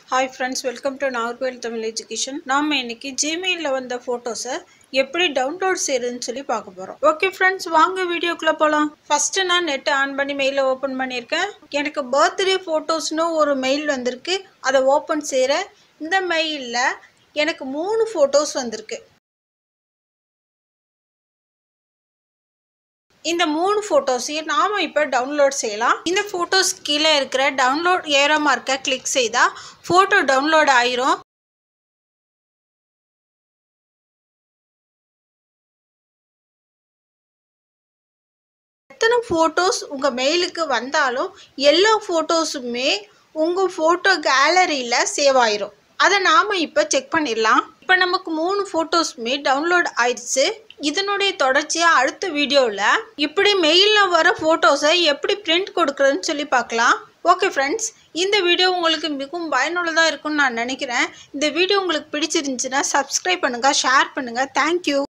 hi friends welcome to Nagercoil Tamil education நாம் இன்னைக்கு ஜிமெயிலில் வந்த ஃபோட்டோஸை எப்படி டவுன்லோட் செய்யறதுன்னு சொல்லி பார்க்க போகிறோம் ஓகே ஃப்ரெண்ட்ஸ் வாங்க வீடியோக்குள்ளே போகலாம் ஃபஸ்ட்டு நான் நெட்டை ஆன் பண்ணி மெயிலை ஓப்பன் பண்ணியிருக்கேன் எனக்கு பர்த்டே ஃபோட்டோஸ்னு ஒரு மெயில் வந்திருக்கு அதை ஓப்பன் செய்கிறேன் இந்த மெயிலில் எனக்கு மூணு ஃபோட்டோஸ் வந்திருக்கு இந்த மூணு ஃபோட்டோஸையும் நாம் இப்போ டவுன்லோட் செய்யலாம் இந்த ஃபோட்டோஸ் கீழே இருக்கிற டவுன்லோட் ஏரோ மார்க்கை கிளிக் செய்தால் ஃபோட்டோ டவுன்லோட் ஆயிரும் எத்தனை ஃபோட்டோஸ் உங்கள் மெயிலுக்கு வந்தாலும் எல்லா ஃபோட்டோஸுமே உங்கள் ஃபோட்டோ கேலரியில் சேவ் ஆயிரும் அதை நாம் இப்போ செக் பண்ணிடலாம் இப்போ நமக்கு மூணு ஃபோட்டோஸுமே டவுன்லோட் ஆயிடுச்சு இதனுடைய தொடர்ச்சியாக அடுத்த வீடியோவில் இப்படி மெயிலில் வர ஃபோட்டோஸை எப்படி பிரிண்ட் கொடுக்குறதுன்னு சொல்லி பார்க்கலாம் ஓகே ஃப்ரெண்ட்ஸ் இந்த வீடியோ உங்களுக்கு மிகவும் பயனுள்ளதாக இருக்கும்னு நான் நினைக்கிறேன் இந்த வீடியோ உங்களுக்கு பிடிச்சிருந்துச்சுன்னா சப்ஸ்கிரைப் பண்ணுங்கள் ஷேர் பண்ணுங்கள் தேங்க்யூ